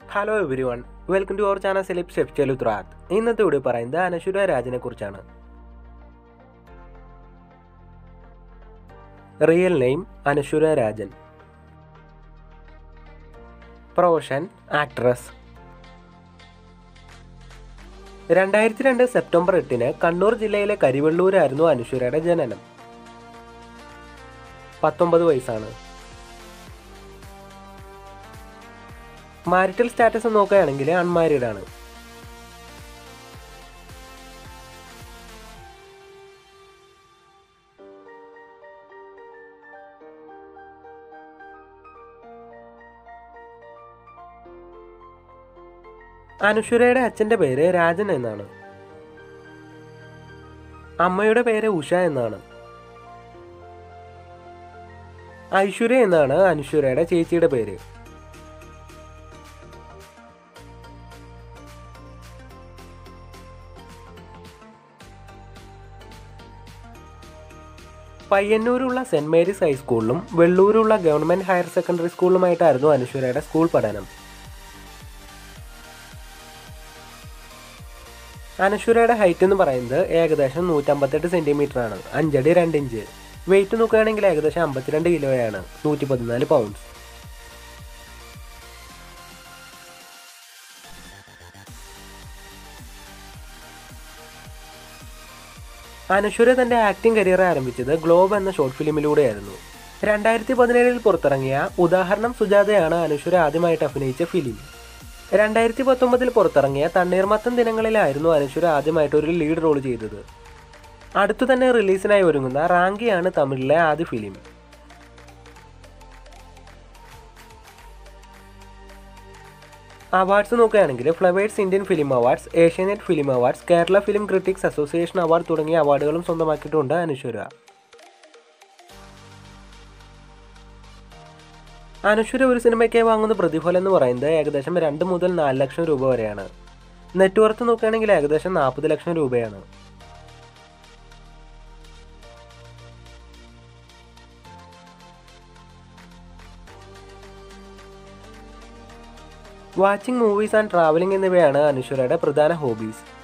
hello everyone welcome to our channel celeb chef ചെലുത്രാത്ത് ഇന്നത്തെ video പറയുന്നത് അനശ്വര രാജിനെ കുറിച്ചാണ് real name Anaswara Rajan profession actress രണ്ടായിരത്തി രണ്ട് സെപ്റ്റംബർ എട്ടിന് കണ്ണൂർ ജില്ലയിലെ കരിവള്ളൂരായിരുന്നു അനശ്വരയുടെ ജനനം പത്തൊമ്പത് വയസ്സാണ് മാരിറ്റൽ സ്റ്റാറ്റസ് നോക്കുകയാണെങ്കിൽ അൺമാരീഡ് ആണ് അനുശ്വരയുടെ അച്ഛന്റെ പേര് രാജൻ എന്നാണ് അമ്മയുടെ പേര് ഉഷ എന്നാണ് ഐശ്വര്യ എന്നാണ് അനുശ്വരയുടെ ചേച്ചിയുടെ പേര് പയ്യന്നൂരുള്ള സെന്റ് മേരീസ് ഹൈസ്കൂളിലും വെള്ളൂരുള്ള ഗവൺമെന്റ് ഹയർ സെക്കൻഡറി സ്കൂളിലുമായിട്ടായിരുന്നു അനുശ്വരയുടെ സ്കൂൾ പഠനം അനശ്വരയുടെ ഹൈറ്റ് എന്ന് പറയുന്നത് ഏകദേശം നൂറ്റമ്പത്തെട്ട് സെന്റിമീറ്റർ ആണ് അഞ്ചടി രണ്ട് ഇഞ്ച് വെയിറ്റ് നോക്കുകയാണെങ്കിൽ ഏകദേശം അമ്പത്തിരണ്ട് കിലോയാണ് നൂറ്റി പതിനാല് പൗണ്ട്സ് അനശ്വര തന്റെ ആക്ടിംഗ് കരിയർ ആരംഭിച്ചത് ഗ്ലോബ് എന്ന ഷോർട്ട് ഫിലിമിലൂടെയായിരുന്നു രണ്ടായിരത്തി പതിനേഴിൽ പുറത്തിറങ്ങിയ ഉദാഹരണം സുജാതയാണ് അനശ്വര ആദ്യമായിട്ട് അഭിനയിച്ച ഫിലിം രണ്ടായിരത്തി പത്തൊമ്പതിൽ പുറത്തിറങ്ങിയ തണ്ണീർമത്തൻ ദിനങ്ങളിലായിരുന്നു അനശ്വര ആദ്യമായിട്ട് ഒരു ലീഡ് റോൾ ചെയ്തത് അടുത്തു തന്നെ റിലീസിനായി ഒരുങ്ങുന്ന റാങ്കിയാണ് തമിഴിലെ ആദ്യ ഫിലിം അവാർഡ്സ് നോക്കുകയാണെങ്കിൽ Flowers Indian film awards Asianet film awards Kerala film critics association award തുടങ്ങിയ അവാർഡുകളും സ്വന്തമാക്കിയിട്ടുണ്ട് അനശ്വര അനശ്വര ഒരു സിനിമയ്ക്ക് വാങ്ങുന്ന പ്രതിഫലം എന്ന് പറയുന്നത് ഏകദേശം രണ്ട് മുതൽ നാല് ലക്ഷം രൂപ വരെയാണ് നെറ്റ് വർത്ത് നോക്കുകയാണെങ്കിൽ ഏകദേശം നാൽപ്പത് ലക്ഷം രൂപയാണ് വാച്ചിങ് മൂവീസ് ആൻഡ് ട്രാവലിംഗ് എന്നിവയാണ് അനശ്വരയുടെ പ്രധാന ഹോബീസ്